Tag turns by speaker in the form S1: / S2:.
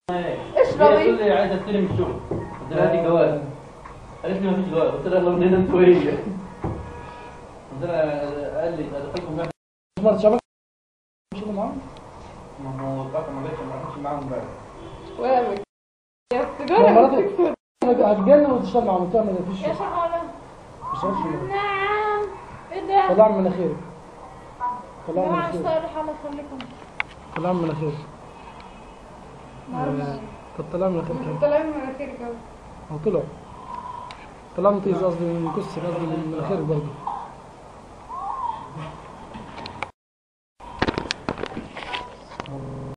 S1: اشربي.
S2: هي تقول لي عايزه استلم الشغل قلت لها هاتي جواز قالت لي مفيش جواز قلت لها يلا من هنا انتوا هي قلت لها قال لي ادخلكم بقى
S3: مرة شباب شنو معاهم؟
S2: ما هو الطاقه ما جاتش ما كانش معاهم بقى
S1: وامك يا
S3: مرات
S1: السيجارة
S3: هتجنن وتشتغل معاهم تعمل ايه فيش
S1: يا شغالة
S3: مش عارف شنو.
S1: نعم ايه ده؟
S3: طلع من مناخيرك طلع من
S1: جماعة
S3: مناخيرك
S1: اشتغلوا حالة خليكم
S3: طلع من مناخيرك
S1: معرفش
S3: طب طلع من مناخيرك
S1: طلعوا من مناخيرك اهو
S3: هو طلع طلع من طيز قصدي من كسر قصدي من مناخيرك برضه